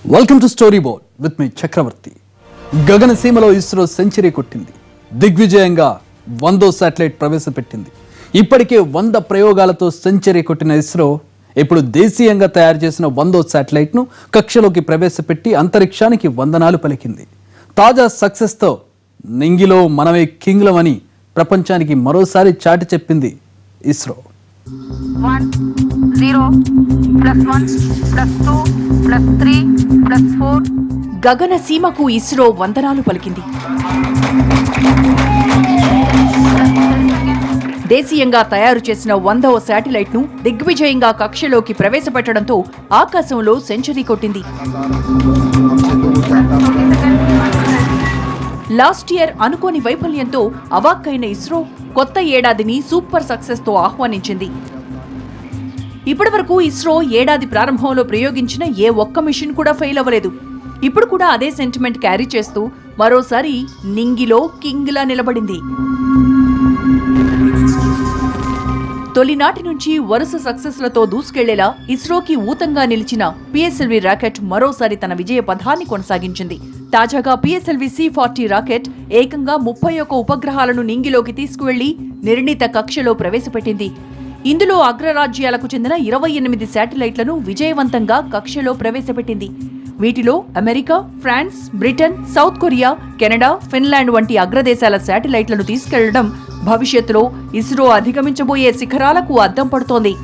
Welcome to story board with me Chakravarthi గగనసీమలో ISRO century కొట్టింది దిగ్విజయంగా వందో శాటిలైట్ ప్రవేశపెట్టింది ఇప్పటికే వంద ప్రయోగాలతో సెంచరీ కొట్టిన ఇస్రో ఇప్పుడు దేశీయంగా తయారు చేసిన వందో శాటిలైట్ను కక్షలోకి ప్రవేశపెట్టి అంతరిక్షానికి వందనాలు పలికింది తాజా సక్సెస్తో నింగిలో మనమే కింగ్లమని ప్రపంచానికి మరోసారి చాటి చెప్పింది ISRO one zero plus one plus two plus three plus four గగన సీమకు ఇస్రో వందనాలు పలికింది దేశీయంగా తయారు చేసిన వందవ శాటిలైట్ ను దిగ్విజయంగా కక్షలోకి ప్రవేశపెట్టడంతో ఆకాశంలో సెంచరీ కొట్టింది లాస్ట్ ఇయర్ అనుకోని వైఫల్యంతో అవాక్కైన ఇస్రో కొత్త ఏడాదిని సూపర్ సక్సెస్ తో ఆహ్వానించింది ఇప్పటివరకు ఇస్రో ఏడాది ప్రారంభంలో ప్రయోగించిన ఏ ఒక్క మిషన్ కూడా ఫెయిల్ అవ్వలేదు ఇప్పుడు కూడా అదే సెంటిమెంట్ క్యారీ చేస్తూ మరోసారి నింగిలో కింగ్లా నిలబడింది తొలినాటి నుంచి వరుస సక్సెస్లతో దూసుకెళ్లేలా ఇస్రోకి ఊతంగా నిలిచిన పిఎస్ఎల్వి రాకెట్ మరోసారి తన విజయ పథాన్ని కొనసాగించింది తాజాగా పిఎస్ఎల్వి సి ఫార్టీ రాకెట్ ఏకంగా ముప్పై ఒక్క ఉపగ్రహాలను నింగిలోకి తీసుకువెళ్లి నిర్ణీత కక్షలో ప్రవేశపెట్టింది ఇందులో అగ్రరాజ్యాలకు చెందిన ఇరవై ఎనిమిది శాటిలైట్లను విజయవంతంగా కక్షలో ప్రవేశపెట్టింది వీటిలో America France Britain South Korea Canada Finland వంటి అగ్రదేశాల శాటిలైట్లను తీసుకెళ్లడం భవిష్యత్తులో ఇస్రో అధిగమించబోయే శిఖరాలకు అద్దం పడుతోంది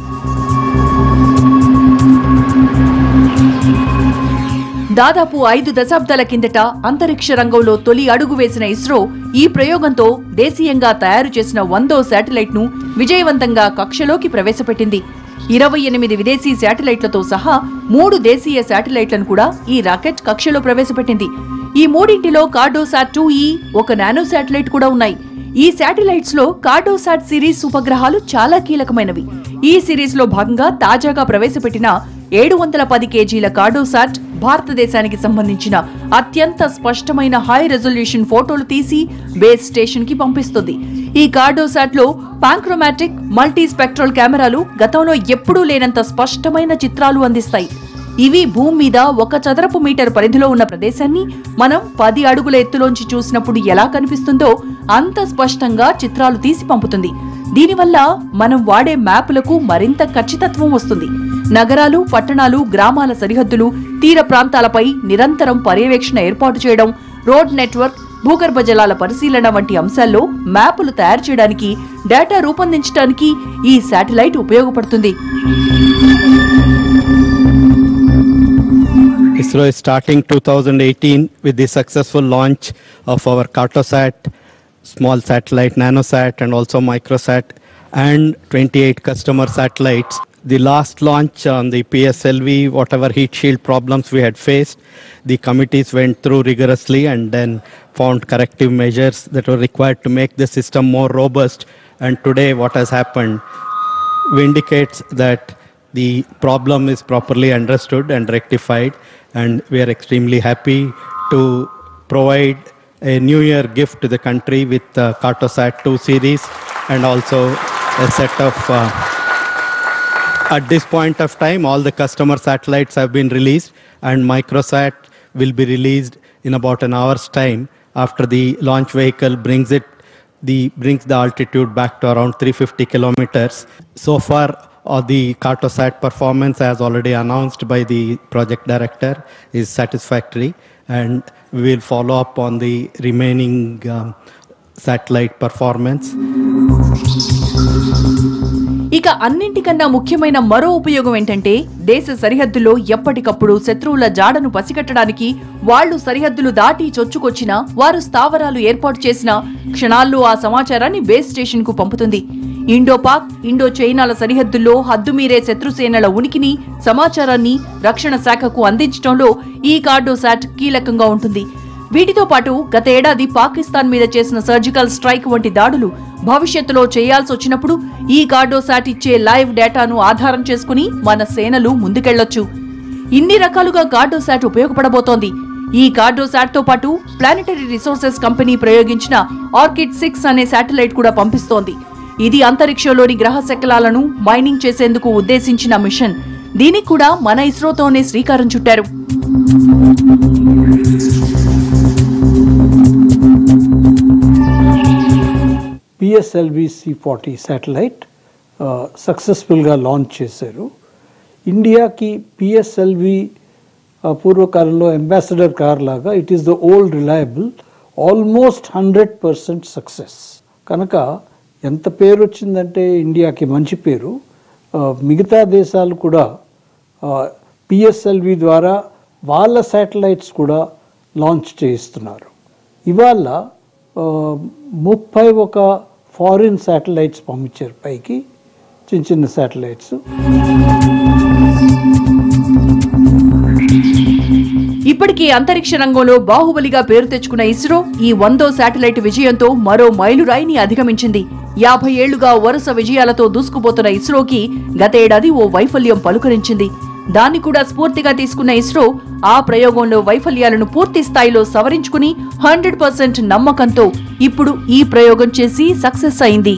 దాదాపు ఐదు దశాబ్దాల కిందట అంతరిక్ష రంగంలో తొలి అడుగు వేసిన ఇస్రో ఈ ప్రయోగంతో దేశీయంగా తయారు చేసిన వందో శాటిలైట్ ను విజయవంతంగా కక్షలోకి ప్రవేశపెట్టింది ఇరవై ఎనిమిది విదేశీ శాటిలైట్లతో సహా మూడు దేశీయ శాటిలైట్లను కూడా ఈ రాకెట్ కక్షలో ప్రవేశపెట్టింది ఈ మూడింటిలో కార్డోసాట్ టూ ఈ ఒక నానో శాటిలైట్ కూడా ఉన్నాయి ఈ శాటిలైట్స్ లో కార్డోసాట్ సిరీస్ ఉపగ్రహాలు చాలా కీలకమైనవి ఈ సిరీస్ లో భాగంగా తాజాగా ప్రవేశపెట్టిన ఏడు వందల పది కేజీల కార్డోసాట్ భారతదేశానికి సంబంధించిన అత్యంత స్పష్టమైన హై రెజల్యూషన్ ఫోటోలు తీసి బేస్ స్టేషన్ కి పంపిస్తుంది ఈ కార్డోసాట్ లో పాంక్రోమాటిక్ మల్టీ స్పెక్ట్రల్ కెమెరాలు గతంలో ఎప్పుడూ లేనంత స్పష్టమైన చిత్రాలు అందిస్తాయి ఇవి భూమి మీద ఒక చదరపు మీటర్ పరిధిలో ఉన్న ప్రదేశాన్ని మనం పది అడుగుల ఎత్తులోంచి చూసినప్పుడు ఎలా కనిపిస్తుందో అంత స్పష్టంగా చిత్రాలు తీసి పంపుతుంది దీనివల్ల మనం వాడే మ్యాపులకు మరింత ఖచ్చితత్వం వస్తుంది నగరాలు పట్టణాలు గ్రామాల సరిహద్దులు తీర ప్రాంతాలపై నిరంతరం పర్యవేక్షణ ఏర్పాటు చేయడం రోడ్ నెట్వర్క్ భూగర్భ జలాల పరిశీలన వంటి అంశాల్లో మ్యాపులు తయారు చేయడానికి డేటా రూపొందించడానికి ఈ శాటిలైట్ ఉపయోగపడుతుంది ISRO is starting 2018 with the successful launch of our Cartosat, small satellite, nanosat, and also microsat, and 28 customer satellites. The last launch on the PSLV, whatever heat shield problems we had faced, the committees went through rigorously and then found corrective measures that were required to make the system more robust. And today, what has happened indicates that the problem is properly understood and rectified, and we are extremely happy to provide a New Year gift to the country with uh, Cartosat 2 series and also a set of. Uh, at this point of time, all the customer satellites have been released, and Microsat will be released in about an hour's time after the launch vehicle brings it the brings the altitude back to around 350 kilometers. So far, uh, the Cartosat performance, as already announced by the project director, is satisfactory, and we will follow up on the remaining um, satellite performance. ఇక అన్నింటికన్నా ముఖ్యమైన మరో ఉపయోగం ఏంటంటే దేశ సరిహద్దులో ఎప్పటికప్పుడు శత్రువుల జాడను పసిగట్టడానికి వాళ్ళు సరిహద్దులు దాటి చొచ్చుకొచ్చినా వారు స్థావరాలు ఏర్పాటు చేసిన క్షణాల్లో ఆ సమాచారాన్ని బేస్ స్టేషన్ కు పంపుతుంది ఇండో పాక్ ఇండో చైనాల సరిహద్దుల్లో హద్దుమీరే శత్రుసేనల ఉనికిని సమాచారాన్ని రక్షణ శాఖకు అందించడంలో ఈ కార్డోసాట్ కీలకంగా ఉంటుంది వీటితో పాటు గత ఏడాది పాకిస్తాన్ మీద చేసిన సర్జికల్ స్ట్రైక్ వంటి దాడులు భవిష్యత్తులో చేయాల్సి వచ్చినప్పుడు ఈ కార్డోసాట్ ఇచ్చే లైవ్ డేటాను ఆధారం చేసుకుని మన సేనలు ముందుకెళ్లొచ్చు ఇన్ని రకాలుగా కార్డోసాట్ ఉపయోగపడబోతోంది ఈ కార్డోసాట్ తో పాటు ప్లానెటరీ రిసోర్సెస్ కంపెనీ ప్రయోగించిన ఆర్కిడ్ సిక్స్ అనే శాటిలైట్ కూడా పంపిస్తోంది ఇది అంతరిక్షంలోని గ్రహ శకలాలను మైనింగ్ చేసేందుకు ఉద్దేశించిన మిషన్ దీనికి కూడా మన ఇస్రోతోనే శ్రీకారం చుట్టారు పిఎస్ఎల్వి సి ఫార్టీ శాటిలైట్ సక్సెస్ఫుల్గా లాంచ్ చేశారు ఇండియాకి పిఎస్ఎల్వి పూర్వకాలంలో అంబాసిడర్ కార్ లాగా it is the old reliable almost hundred percent success కనుక ఎంత పేరు వచ్చిందంటే ఇండియాకి మంచి పేరు ఆ, మిగతా దేశాలు కూడా పిఎస్ఎల్వి ద్వారా వాళ్ళ శాటిలైట్స్ కూడా లాంచ్ చేయిస్తున్నారు ఇవాళ ఆ, ముప్పై ఒక ఫారిన్ శాటిలైట్స్ పంపించారు పైకి చిన్న చిన్న శాటిలైట్స్ ఇప్పటికీ అంతరిక్ష రంగంలో బాహుబలిగా పేరు తెచ్చుకున్న ఇస్రో ఈ వందో శాటిలైట్ విజయంతో మరో మైలురాయిని అధిగమించింది యాభై ఏళ్లుగా వరుస విజయాలతో దూసుకుపోతున్న ఇస్రోకి గతేడాది ఓ వైఫల్యం పలుకరించింది దాన్ని కూడా స్ఫూర్తిగా తీసుకున్న ఇస్రో ఆ ప్రయోగంలో వైఫల్యాలను పూర్తి స్థాయిలో సవరించుకుని హండ్రెడ్ పర్సెంట్ నమ్మకంతో ఇప్పుడు ఈ ప్రయోగం చేసి సక్సెస్ అయింది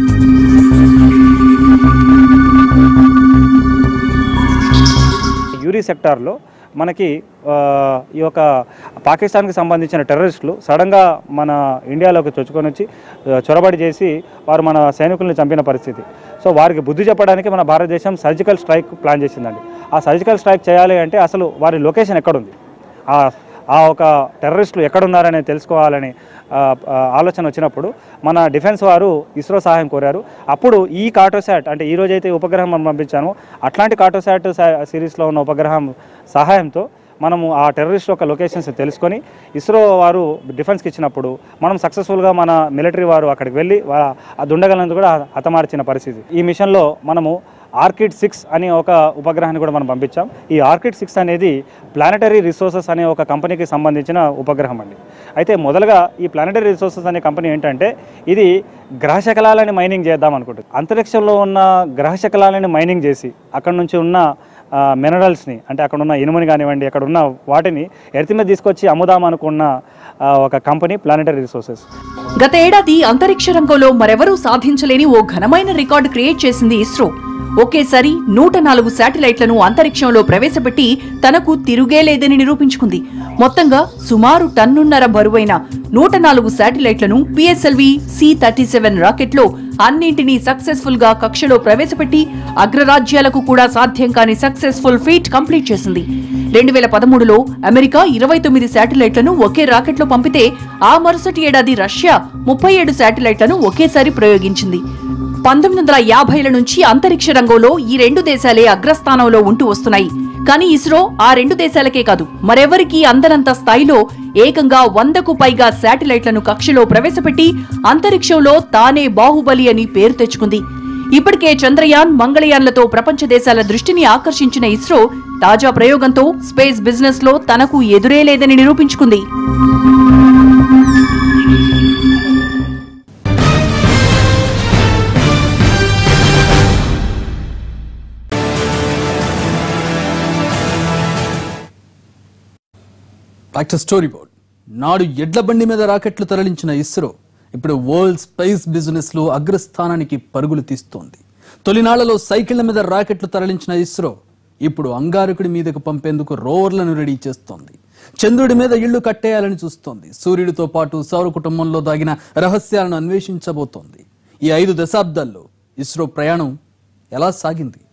యూరీ సెక్టార్లో మనకి ఆ, ఈ యొక్క పాకిస్తాన్కి సంబంధించిన టెర్రరిస్టులు సడన్గా మన ఇండియాలోకి చొచ్చుకొని వచ్చి ఆ, చొరబడి చేసి వారు మన సైనికుల్ని చంపిన పరిస్థితి సో వారికి బుద్ధి చెప్పడానికి మన భారతదేశం సర్జికల్ స్ట్రైక్ ప్లాన్ చేసిందండి ఆ సర్జికల్ స్ట్రైక్ చేయాలి అంటే అసలు వారి లొకేషన్ ఎక్కడుంది ఆ ఆ ఒక టెర్రరిస్టులు ఎక్కడున్నారని తెలుసుకోవాలని ఆ, ఆ, ఆలోచన వచ్చినప్పుడు మన డిఫెన్స్ వారు ఇస్రో సహాయం కోరారు అప్పుడు ఈ కార్టోసాట్ అంటే ఈ రోజైతే ఈ ఉపగ్రహం మనం పంపించామో అట్లాంటి కార్టోసాట్ సా- సిరీస్లో ఉన్న ఉపగ్రహం సహాయంతో మనము ఆ టెర్రరిస్ట్ యొక్క లొకేషన్స్ తెలుసుకొని ఇస్రో వారు డిఫెన్స్కి ఇచ్చినప్పుడు మనం సక్సెస్ఫుల్గా మన మిలిటరీ వారు అక్కడికి వెళ్ళి వా- ఆ దుండగలను కూడా హతమార్చిన పరిస్థితి ఈ మిషన్లో మనము ఆర్కిడ్ సిక్స్ అనే ఒక ఉపగ్రహాన్ని కూడా మనం పంపించాం ఈ ఆర్కిడ్ సిక్స్ అనేది ప్లానటరీ రిసోర్సెస్ అనే ఒక కంపెనీకి సంబంధించిన ఉపగ్రహం అండి అయితే మొదలుగా ఈ ప్లానటరీ రిసోర్సెస్ అనే కంపెనీ ఏంటంటే ఇది గ్రహశకలాలని మైనింగ్ చేద్దాం అనుకుంటుంది అంతరిక్షంలో ఉన్న గ్రహశకలాలని మైనింగ్ చేసి అక్కడ నుంచి ఉన్న మినరల్స్ని అంటే అక్కడ ఉన్న ఇనుముని కానివ్వండి అక్కడ ఉన్న వాటిని ఎర్త్ మీద తీసుకొచ్చి అమ్ముదాం అనుకున్న ఆ, ఒక కంపెనీ ప్లానటరీ రిసోర్సెస్ గత ఏడాది అంతరిక్ష రంగంలో మరెవరూ సాధించలేని ఓ ఘనమైన రికార్డు క్రియేట్ చేసింది ఇస్రో ఒకేసారి నూట నాలుగు శాటిలైట్లను అంతరిక్షంలో ప్రవేశపెట్టి తనకు తిరుగే లేదని నిరూపించుకుంది మొత్తంగా సుమారు టన్నున్నర బరువైన నూట నాలుగు శాటిలైట్లను పిఎస్ఎల్వి సి థర్టీ సెవెన్ రాకెట్లో అన్నింటినీ సక్సెస్ఫుల్ గా కక్షలో ప్రవేశపెట్టి అగ్రరాజ్యాలకు కూడా సాధ్యం కాని సక్సెస్ఫుల్ ఫీట్ కంప్లీట్ చేసింది రెండు వేల పదమూడులో అమెరికా ఇరవై తొమ్మిది శాటిలైట్లను ఒకే రాకెట్లో పంపితే ఆ మరుసటి ఏడాది రష్యా ముప్పై ఏడు శాటిలైట్లను ఒకేసారి ప్రయోగించింది పంతొమ్మిది వందల యాభైల నుంచి అంతరిక్ష రంగంలో ఈ రెండు దేశాలే అగ్రస్థానంలో ఉంటూ వస్తున్నాయి కానీ ఇస్రో ఆ రెండు దేశాలకే కాదు మరెవరికీ అందనంత స్థాయిలో ఏకంగా వందకు పైగా శాటిలైట్లను కక్షలో ప్రవేశపెట్టి అంతరిక్షంలో తానే బాహుబలి అని పేరు తెచ్చుకుంది ఇప్పటికే చంద్రయాన్ మంగళయాన్లతో ప్రపంచ దేశాల దృష్టిని ఆకర్షించిన ఇస్రో తాజా ప్రయోగంతో స్పేస్ బిజినెస్ లో తనకు ఎదురే లేదని నిరూపించుకుంది బ్యాక్ టు స్టోరీ బోర్డ్ నాడు ఎడ్ల బండి మీద రాకెట్లు తరలించిన ఇస్రో ఇప్పుడు వరల్డ్ స్పేస్ బిజినెస్ లో అగ్రస్థానానికి పరుగులు తీస్తోంది తొలినాళ్లలో సైకిళ్ల మీద రాకెట్లు తరలించిన ఇస్రో ఇప్పుడు అంగారకుడి మీదకు పంపేందుకు రోవర్లను రెడీ చేస్తోంది చంద్రుడి మీద ఇళ్లు కట్టేయాలని చూస్తోంది సూర్యుడితో పాటు సౌర కుటుంబంలో దాగిన రహస్యాలను అన్వేషించబోతోంది ఈ ఐదు దశాబ్దాల్లో ఇస్రో ప్రయాణం ఎలా సాగింది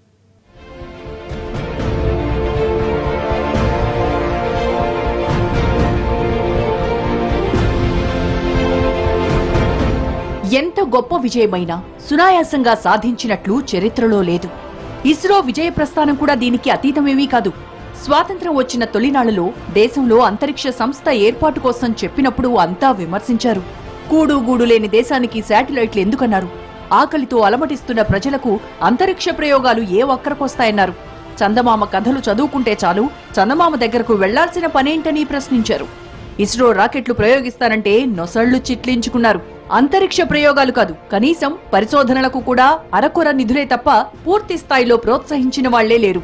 ఎంత గొప్ప విజయమైనా సునాయాసంగా సాధించినట్లు చరిత్రలో లేదు ఇస్రో విజయ ప్రస్థానం కూడా దీనికి అతీతమేమీ కాదు స్వాతంత్రం వచ్చిన తొలినాళ్లలో దేశంలో అంతరిక్ష సంస్థ ఏర్పాటు కోసం చెప్పినప్పుడు అంతా విమర్శించారు కూడు గూడు లేని దేశానికి శాటిలైట్లు ఎందుకన్నారు ఆకలితో అలమటిస్తున్న ప్రజలకు అంతరిక్ష ప్రయోగాలు ఏ ఒక్కరికొస్తాయన్నారు చందమామ కథలు చదువుకుంటే చాలు చందమామ దగ్గరకు వెళ్లాల్సిన పనేంటని ప్రశ్నించారు ఇస్రో రాకెట్లు ప్రయోగిస్తానంటే నొసళ్లు చిట్లించుకున్నారు అంతరిక్ష ప్రయోగాలు కాదు కనీసం పరిశోధనలకు కూడా అరకొర నిధులే తప్ప పూర్తి స్థాయిలో ప్రోత్సహించిన వాళ్లే లేరు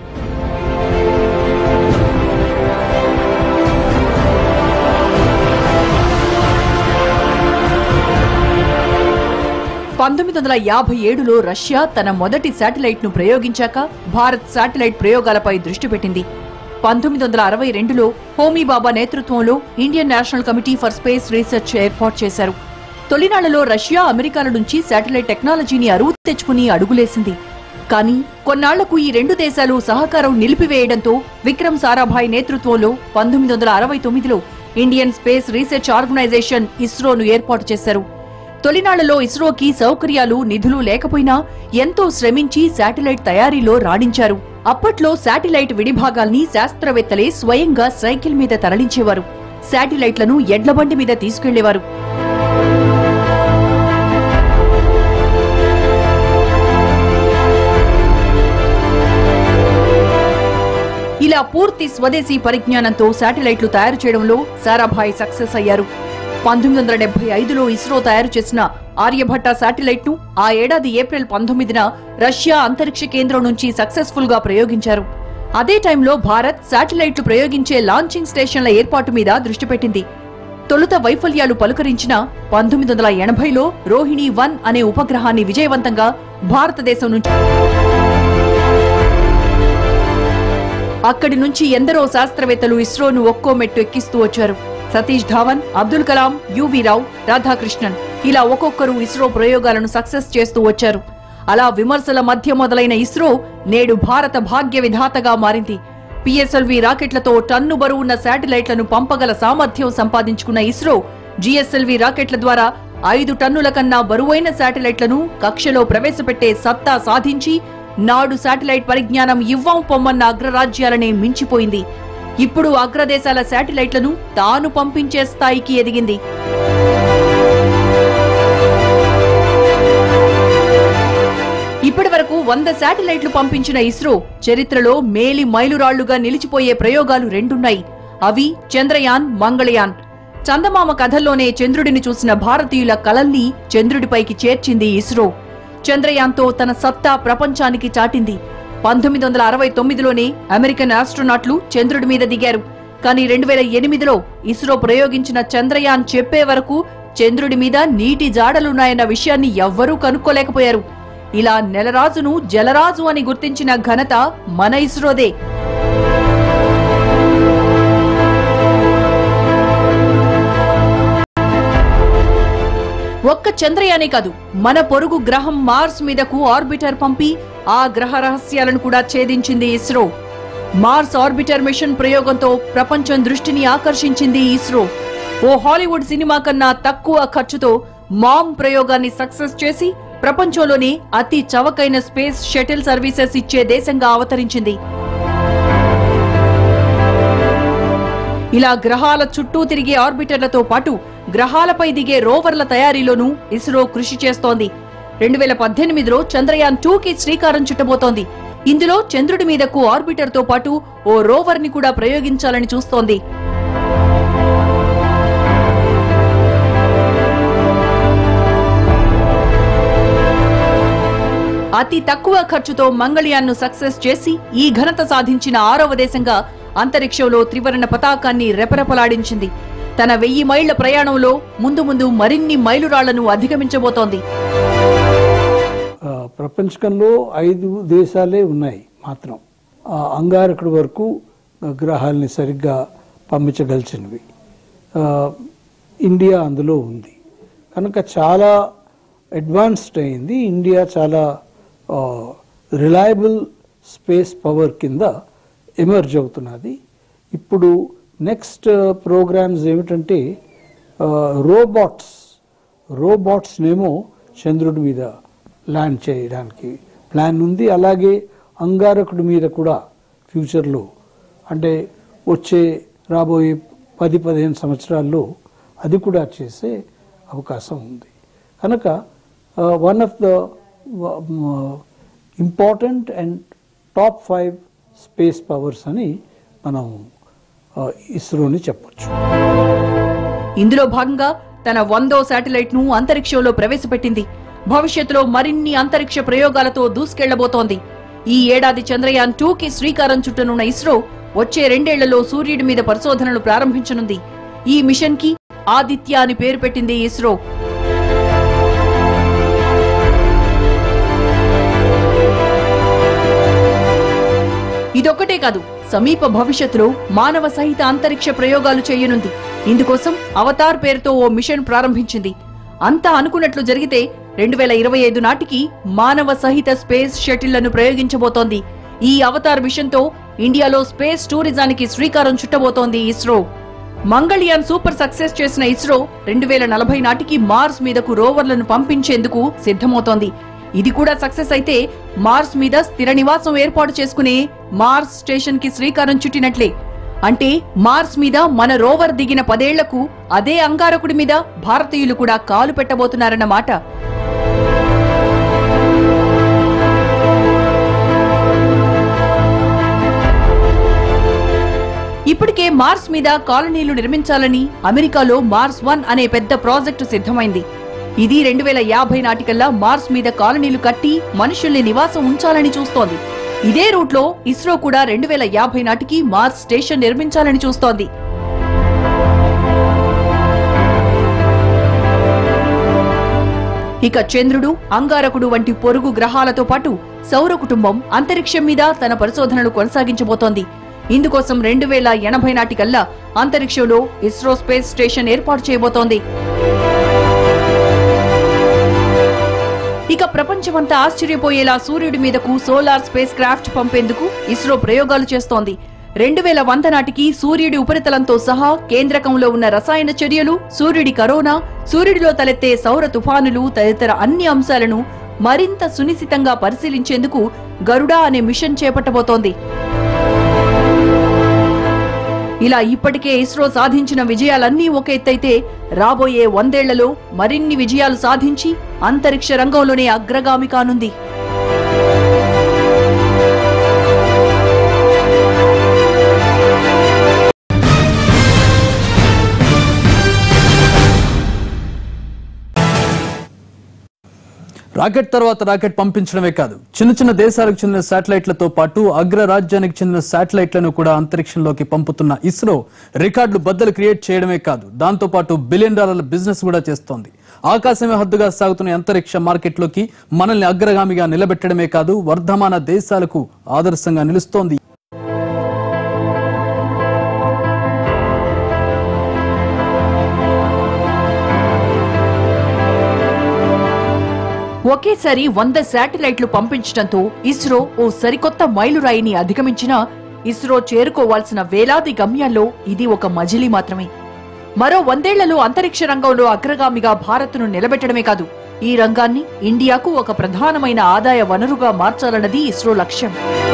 పంతొమ్మిది వందల యాభై ఏడులో రష్యా తన మొదటి శాటిలైట్ ను ప్రయోగించాక భారత్ శాటిలైట్ ప్రయోగాలపై దృష్టి పెట్టింది పంతొమ్మిది వందల అరవై రెండులో హోమీ బాబా నేతృత్వంలో Indian national committee for space research ఏర్పాటు చేశారు తొలినాళ్లలో రష్యా అమెరికాల నుంచి శాటిలైట్ టెక్నాలజీని అరువు తెచ్చుకుని అడుగులేసింది కానీ కొన్నాళ్లకు ఈ రెండు దేశాలు సహకారం నిలిపివేయడంతో విక్రమ్ సారాభాయ్ నేతృత్వంలో పంతొమ్మిది వందల అరవై తొమ్మిదిలో ఇండియన్ స్పేస్ రీసెర్చ్ ఆర్గనైజేషన్ ఇస్రోను ఏర్పాటు చేశారు తొలినాళ్లలో ఇస్రోకి సౌకర్యాలు నిధులు లేకపోయినా ఎంతో శ్రమించి శాటిలైట్ తయారీలో రాణించారు అప్పట్లో శాటిలైట్ విడిభాగాల్ని శాస్త్రవేత్తలే స్వయంగా సైకిల్ మీద తరలించేవారు శాటిలైట్లను ఎడ్లబండి మీద తీసుకెళ్లేవారు ఇలా పూర్తి స్వదేశీ పరిజ్ఞానంతో శాటిలైట్లు తయారు చేయడంలో సారాభాయ్ సక్సెస్ అయ్యారు పంతొమ్మిది వందల డెబ్బై ఐదులో ఇస్రో తయారు చేసిన ఆర్యభట్ట శాటిలైట్ ను ఆ ఏడాది ఏప్రిల్ పంతొమ్మిదిన రష్యా అంతరిక్ష కేంద్రం నుంచి సక్సెస్ఫుల్ గా ప్రయోగించారు అదే టైంలో భారత్ శాటిలైట్లు ప్రయోగించే లాంచింగ్ స్టేషన్ల ఏర్పాటు మీద దృష్టి పెట్టింది తొలుత వైఫల్యాలు పలుకరించిన పంతొమ్మిది వందల ఎనభైలో రోహిణి వన్ అనే ఉపగ్రహాన్ని విజయవంతంగా భారతదేశం నుంచి అక్కడి నుంచి ఎందరో శాస్త్రవేత్తలు ఇస్రోను ఒక్కో మెట్టు ఎక్కిస్తూ వచ్చారు సతీష్ ధావన్ అబ్దుల్ కలాం యువి రావు రాధాకృష్ణన్ ఇలా ఒక్కొక్కరు ఇస్రో ప్రయోగాలను సక్సెస్ చేస్తూ వచ్చారు అలా విమర్శల మధ్య మొదలైన ఇస్రో నేడు భారత భాగ్య విధాతగా మారింది పిఎస్ఎల్వి రాకెట్లతో టన్ను బరువున్న శాటిలైట్లను పంపగల సామర్థ్యం సంపాదించుకున్న ఇస్రో జిఎస్ఎల్వి రాకెట్ల ద్వారా ఐదు టన్నుల కన్నా బరువైన శాటిలైట్లను కక్షలో ప్రవేశపెట్టే సత్తా సాధించి నాడు శాటిలైట్ పరిజ్ఞానం ఇవ్వం పొమ్మన్న అగ్రరాజ్యాలనే మించిపోయింది ఇప్పుడు అగ్రదేశాల శాటిలైట్లను తాను పంపించే స్థాయికి ఎదిగింది ఇప్పటి వరకు వంద శాటిలైట్లు పంపించిన ఇస్రో చరిత్రలో మేలి మైలురాళ్లుగా నిలిచిపోయే ప్రయోగాలు రెండున్నాయి అవి చంద్రయాన్ మంగళయాన్ చందమామ కథల్లోనే చంద్రుడిని చూసిన భారతీయుల కలల్ని చంద్రుడిపైకి చేర్చింది ఇస్రో చంద్రయాన్తో తన సత్తా ప్రపంచానికి చాటింది పంతొమ్మిది వందల అరవై తొమ్మిదిలోనే అమెరికన్ ఆస్ట్రోనాట్లు చంద్రుడి మీద దిగారు కానీ రెండు వేల ఎనిమిదిలో ఇస్రో ప్రయోగించిన చంద్రయాన్ చెప్పే వరకు చంద్రుడి మీద నీటి జాడలున్నాయన్న విషయాన్ని ఎవ్వరూ కనుక్కోలేకపోయారు ఇలా నెలరాజును జలరాజు అని గుర్తించిన ఘనత మన ఇస్రోదే ఒక్క చంద్రయానే కాదు మన పొరుగు గ్రహం మార్స్ మీదకు ఆర్బిటర్ పంపి ఆ గ్రహ రహస్యాలను కూడా ఛేదించింది ఇస్రో మార్స్ ఆర్బిటర్ మిషన్ ప్రయోగంతో ప్రపంచం దృష్టిని ఆకర్షించింది ఇస్రో ఓ హాలీవుడ్ సినిమా కన్నా తక్కువ ఖర్చుతో మామ్ ప్రయోగాన్ని సక్సెస్ చేసి ప్రపంచంలోనే అతి చవకైన స్పేస్ షటిల్ సర్వీసెస్ ఇచ్చే దేశంగా అవతరించింది ఇలా గ్రహాల చుట్టూ తిరిగే ఆర్బిటర్లతో పాటు గ్రహాలపై దిగే రోవర్ల తయారీలోనూ ఇస్రో కృషి చేస్తోంది రెండు వేల పద్దెనిమిదిలో చంద్రయాన్ టూ కి శ్రీకారం చుట్టబోతోంది ఇందులో చంద్రుడి మీదకు ఆర్బిటర్ తో పాటు ఓ రోవర్ ని కూడా ప్రయోగించాలని చూస్తోంది అతి తక్కువ ఖర్చుతో మంగళయాన్ను సక్సెస్ చేసి ఈ ఘనత సాధించిన ఆరవ దేశంగా అంతరిక్షంలో త్రివర్ణ పతాకాన్ని రెపరెపలాడించింది తన వెయ్యి మైళ్ల ప్రయాణంలో ముందు ముందు మరిన్ని మైలురాళ్లను అధిగమించబోతోంది ఆ, ప్రపంచంలో ఐదు దేశాలే ఉన్నాయి మాత్రం ఆ, అంగారకుడి వరకు గ్రహాల్ని సరిగ్గా పంపించగలిచినవి ఆ, ఇండియా అందులో ఉంది కనుక చాలా అడ్వాన్స్డ్ అయింది ఇండియా చాలా రిలయబుల్ స్పేస్ పవర్ కింద ఎమర్జ్ అవుతున్నది ఇప్పుడు నెక్స్ట్ ప్రోగ్రామ్స్ ఏమిటంటే రోబోట్స్ రోబోట్స్నేమో చంద్రుడి మీద ల్యాండ్ చేయడానికి ప్లాన్ ఉంది అలాగే అంగారకుడి మీద కూడా ఫ్యూచర్లో అంటే వచ్చే రాబోయే పది పదిహేను సంవత్సరాల్లో అది కూడా చేసే అవకాశం ఉంది కనుక one of the important and top five space powers అని మనం uh, ఇస్రోని చెప్పొచ్చు ఇందులో భాగంగా తన వందో శాటిలైట్ ను అంతరిక్షంలో ప్రవేశపెట్టింది భవిష్యత్తులో మరిన్ని అంతరిక్ష ప్రయోగాలతో దూసుకెళ్లబోతోంది ఈ ఏడాది చంద్రయాన్ టూ కి శ్రీకారం చుట్టనున్న ఇస్రో వచ్చే రెండేళ్లలో సూర్యుడి మీద పరిశోధనలు ప్రారంభించనుంది ఈ మిషన్ కి ఆదిత్య అని పేరు పెట్టింది ఇస్రో ఇదొక్కటే కాదు సమీప భవిష్యత్తులో మానవ సహిత అంతరిక్ష ప్రయోగాలు చేయనుంది ఇందుకోసం అవతార్ పేరుతో ఓ మిషన్ ప్రారంభించింది అంతా అనుకున్నట్లు జరిగితే రెండు వేల ఇరవై ఐదు నాటికి మానవ సహిత స్పేస్ షటిళ్లను ప్రయోగించబోతోంది ఈ అవతార్ మిషన్ తో ఇండియాలో స్పేస్ టూరిజానికి శ్రీకారం చుట్టబోతోంది ఇస్రో మంగళయాన్ సూపర్ సక్సెస్ చేసిన ఇస్రో రెండు వేల నలభై నాటికి మార్స్ మీదకు రోవర్లను పంపించేందుకు సిద్ధమవుతోంది ఇది కూడా సక్సెస్ అయితే మార్స్ మీద స్థిర నివాసం ఏర్పాటు చేసుకునే మార్స్ స్టేషన్ కి శ్రీకారం చుట్టినట్లే అంటే మార్స్ మీద మన రోవర్ దిగిన పదేళ్లకు అదే అంగారకుడి మీద భారతీయులు కూడా కాలు పెట్టబోతున్నారన్నమాట ఇప్పటికే మార్స్ మీద కాలనీలు నిర్మించాలని అమెరికాలో మార్స్ వన్ అనే పెద్ద ప్రాజెక్టు సిద్ధమైంది ఇది రెండు వేల యాభై నాటికల్లా మార్స్ మీద కాలనీలు కట్టి మనుషుల్ని నివాసం ఉంచాలని చూస్తోంది ఇదే రూట్లో ఇస్రో కూడా రెండు వేల యాభై నాటికి మార్స్ స్టేషన్ నిర్మించాలని చూస్తోంది ఇక చంద్రుడు అంగారకుడు వంటి పొరుగు గ్రహాలతో పాటు సౌర కుటుంబం అంతరిక్షం మీద తన పరిశోధనలు కొనసాగించబోతోంది ఇందుకోసం రెండు వేల ఎనభై నాటికల్లా అంతరిక్షంలో ఇస్రో స్పేస్ స్టేషన్ ఏర్పాటు చేయబోతోంది ఇక ప్రపంచమంతా ఆశ్చర్యపోయేలా సూర్యుడి మీదకు సోలార్ స్పేస్ క్రాఫ్ట్ పంపేందుకు ఇస్రో ప్రయోగాలు చేస్తోంది రెండు వేల వంద నాటికి సూర్యుడి ఉపరితలంతో సహా కేంద్రకంలో ఉన్న రసాయన చర్యలు సూర్యుడి కరోనా సూర్యుడిలో తలెత్తే సౌర తుఫానులు తదితర అన్ని అంశాలను మరింత సునిశితంగా పరిశీలించేందుకు గరుడా అనే మిషన్ చేపట్టబోతోంది ఇలా ఇప్పటికే ఇస్రో సాధించిన విజయాలన్నీ ఒక ఎత్తైతే రాబోయే వందేళ్లలో మరిన్ని విజయాలు సాధించి అంతరిక్ష రంగంలోనే అగ్రగామి కానుంది రాకెట్ తర్వాత రాకెట్ పంపించడమే కాదు చిన్న చిన్న దేశాలకు చెందిన శాటిలైట్లతో పాటు అగ్ర రాజ్యానికి చెందిన శాటిలైట్లను కూడా అంతరిక్షంలోకి పంపుతున్న ఇస్రో రికార్డులు బద్దలు క్రియేట్ చేయడమే కాదు దాంతో పాటు బిలియన్ డాలర్ల బిజినెస్ కూడా చేస్తోంది ఆకాశమే హద్దుగా సాగుతున్న అంతరిక్ష మార్కెట్లోకి మనల్ని అగ్రగామిగా నిలబెట్టడమే కాదు వర్ధమాన దేశాలకు ఆదర్శంగా నిలుస్తోంది ఒకేసారి వంద శాటిలైట్లు పంపించడంతో ఇస్రో ఓ సరికొత్త మైలురాయిని అధిగమించినా ఇస్రో చేరుకోవాల్సిన వేలాది గమ్యాల్లో ఇది ఒక మజిలీ మాత్రమే మరో వందేళ్లలో అంతరిక్ష రంగంలో అగ్రగామిగా భారత్ను నిలబెట్టడమే కాదు ఈ రంగాన్ని ఇండియాకు ఒక ప్రధానమైన ఆదాయ వనరుగా మార్చాలన్నది ఇస్రో లక్ష్యం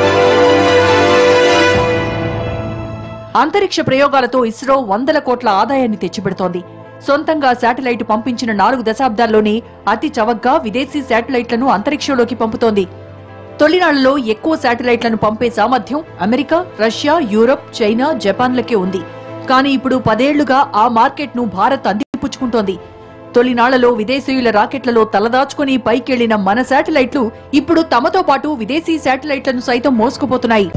అంతరిక్ష ప్రయోగాలతో ఇస్రో వందల కోట్ల ఆదాయాన్ని తెచ్చిపెడుతోంది సొంతంగా శాటిలైట్ పంపించిన నాలుగు దశాబ్దాల్లోనే అతి చవకగా విదేశీ శాటిలైట్లను అంతరిక్షంలోకి పంపుతోంది తొలినాళ్లలో ఎక్కువ శాటిలైట్లను పంపే సామర్థ్యం అమెరికా రష్యా యూరప్ చైనా జపాన్లకే ఉంది కానీ ఇప్పుడు పదేళ్లుగా ఆ మార్కెట్ను భారత్ అందిపుచ్చుకుంటోంది తొలినాళ్లలో విదేశీయుల రాకెట్లలో తలదాచుకుని పైకెళ్లిన మన శాటిలైట్లు ఇప్పుడు తమతో పాటు విదేశీ శాటిలైట్లను సైతం మోసుకుపోతున్నాయి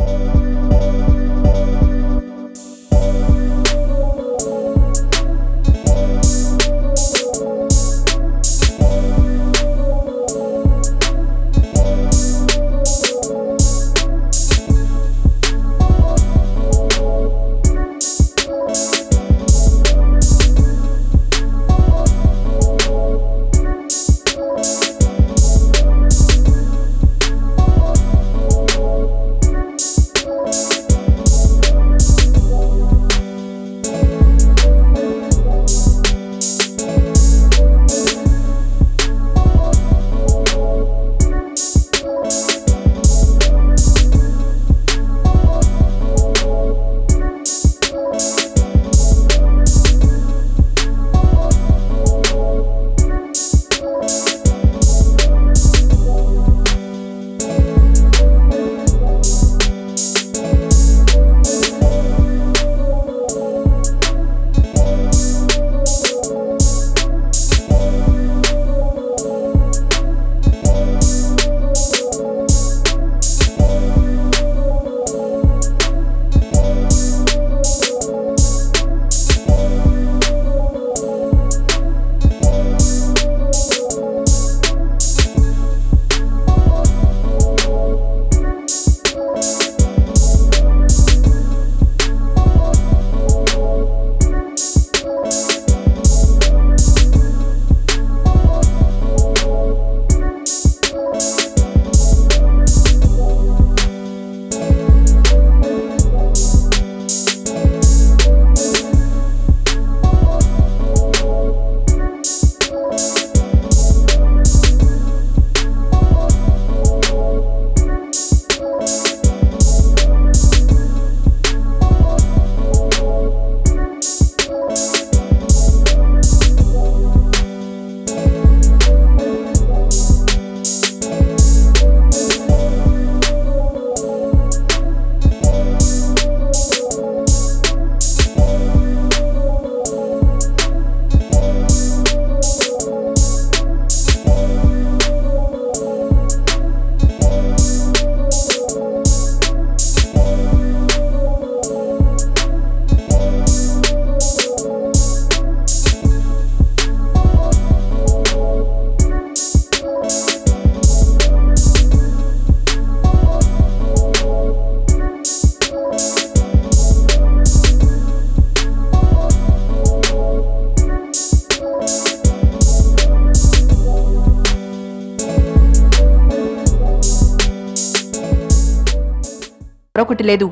మరొకటి లేదు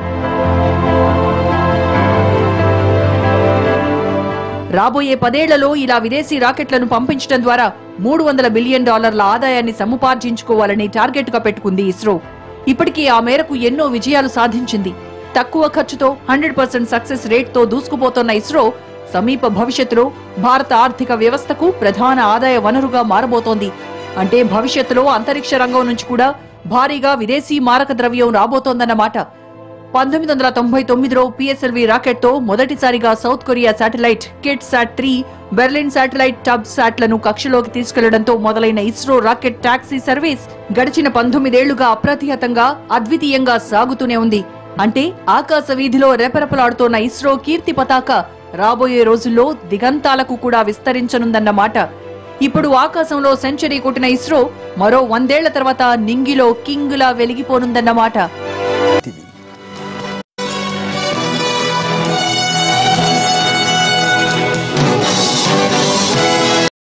రాబోయే పదేళ్లలో ఇలా విదేశీ రాకెట్లను పంపించడం ద్వారా మూడు వందల బిలియన్ డాలర్ల ఆదాయాన్ని సముపార్జించుకోవాలని టార్గెట్ గా పెట్టుకుంది ఇస్రో ఇప్పటికీ ఆ మేరకు ఎన్నో విజయాలు సాధించింది తక్కువ ఖర్చుతో హండ్రెడ్ పర్సెంట్ సక్సెస్ రేట్ తో దూసుకుపోతున్న ఇస్రో సమీప భవిష్యత్తులో భారత ఆర్థిక వ్యవస్థకు ప్రధాన ఆదాయ వనరుగా మారబోతోంది అంటే భవిష్యత్తులో అంతరిక్ష రంగం నుంచి కూడా భారీగా విదేశీ మారక ద్రవ్యం రాబోతోందన్నమాట పంతొమ్మిది వందల తొంభై తొమ్మిదిలో పిఎస్ఎల్వి రాకెట్ తో మొదటిసారిగా South Korea satellite Kitsat three Berlin satellite టబ్ శాట్లను కక్షలోకి తీసుకెళ్లడంతో మొదలైన ఇస్రో రాకెట్ టాక్సీ సర్వీస్ గడిచిన పంతొమ్మిదేళ్లుగా అప్రతిహతంగా అద్వితీయంగా సాగుతూనే ఉంది అంటే ఆకాశ వీధిలో రెపరెపలాడుతోన్న ఇస్రో కీర్తి పతాక రాబోయే రోజుల్లో దిగంతాలకు కూడా విస్తరించనుందన్నమాట ఇప్పుడు ఆకాశంలో సెంచరీ కొట్టిన ఇస్రో మరో వందేళ్ల తర్వాత నింగిలో కింగులా వెలిగిపోనుందన్నమాట